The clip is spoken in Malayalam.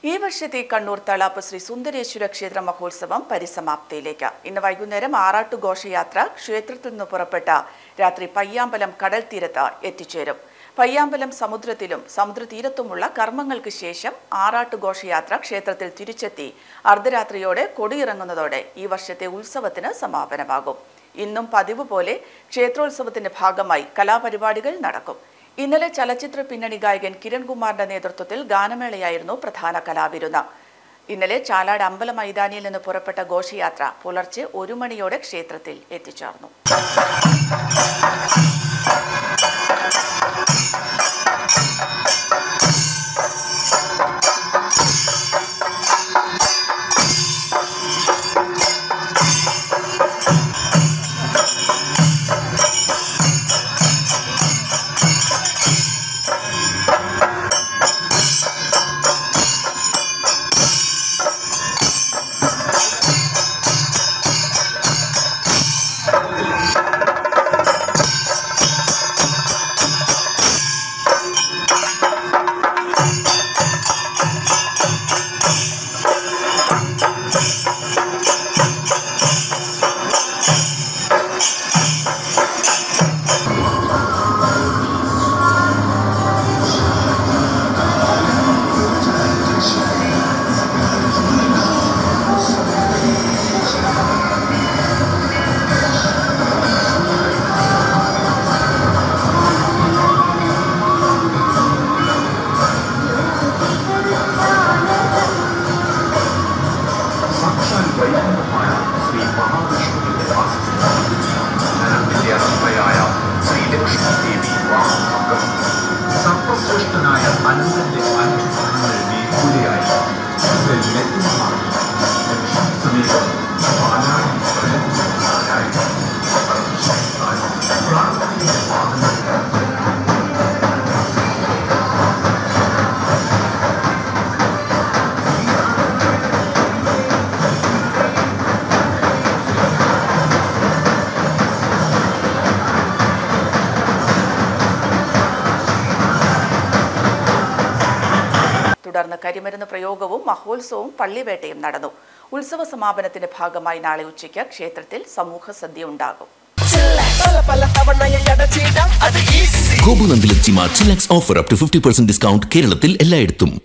ഈ വർഷത്തെ കണ്ണൂർ തളാപ്പ് ശ്രീ സുന്ദരേശ്വര ക്ഷേത്ര മഹോത്സവം പരിസമാപ്തിയിലേക്ക് ഇന്ന് വൈകുന്നേരം ആറാട്ടു ഘോഷയാത്ര ക്ഷേത്രത്തിൽ നിന്ന് പുറപ്പെട്ട രാത്രി പയ്യാമ്പലം കടൽ തീരത്ത് എത്തിച്ചേരും പയ്യാമ്പലം സമുദ്രത്തിലും സമുദ്രതീരത്തുമുള്ള കർമ്മങ്ങൾക്ക് ശേഷം ആറാട്ടു ഘോഷയാത്ര ക്ഷേത്രത്തിൽ തിരിച്ചെത്തി അർദ്ധരാത്രിയോടെ കൊടിയിറങ്ങുന്നതോടെ ഈ വർഷത്തെ ഉത്സവത്തിന് സമാപനമാകും ഇന്നും പതിവ് പോലെ ക്ഷേത്രോത്സവത്തിന്റെ ഭാഗമായി കലാപരിപാടികൾ നടക്കും ഇന്നലെ ചലച്ചിത്ര പിന്നണി ഗായകൻ കിരൺകുമാറിന്റെ നേതൃത്വത്തിൽ ഗാനമേളയായിരുന്നു പ്രധാന കലാവിരുന്ന് ഇന്നലെ ചാലാട് അമ്പല മൈതാനിയിൽ നിന്ന് പുറപ്പെട്ട ഘോഷയാത്ര പുലർച്ചെ ഒരു മണിയോടെ ക്ഷേത്രത്തിൽ എത്തിച്ചേർന്നു സാക്ഷാൽ വൈകുണ്ഠമായ ശ്രീ മഹാവിഷ്ണുവിന്റെ വാസസ്ഥലം ധനത്തിന്റെ അറമ്പയായ ശ്രീ ലക്ഷ്മി ദേവി വാഹനം സർവശ്രേഷ്ഠനായ അനന്തന്റെ അഞ്ചു ഗുണങ്ങൾ മേൽക്കൂലയായി ഇതിൽ ലഭ്യമാണ് ലക്ഷ്മി സമേതം പാലാഴി നാരായണ പ്രാർത്ഥനയുടെ വാഹനം തുടർന്ന് കരിമരുന്ന് പ്രയോഗവും മഹോത്സവവും പള്ളിവേട്ടയും നടന്നു ഉത്സവ സമാപനത്തിന്റെ ഭാഗമായി നാളെ ഉച്ചയ്ക്ക് ക്ഷേത്രത്തിൽ സമൂഹ സദ്യ ഉണ്ടാകും പല പല തവണയായി അടച്ചിടാം അത് ഈസി ഗോപുനന്ദിലെത്തിമ chillax offer up to fifty percent discount കേരളത്തിൽ എല്ലായിടത്തും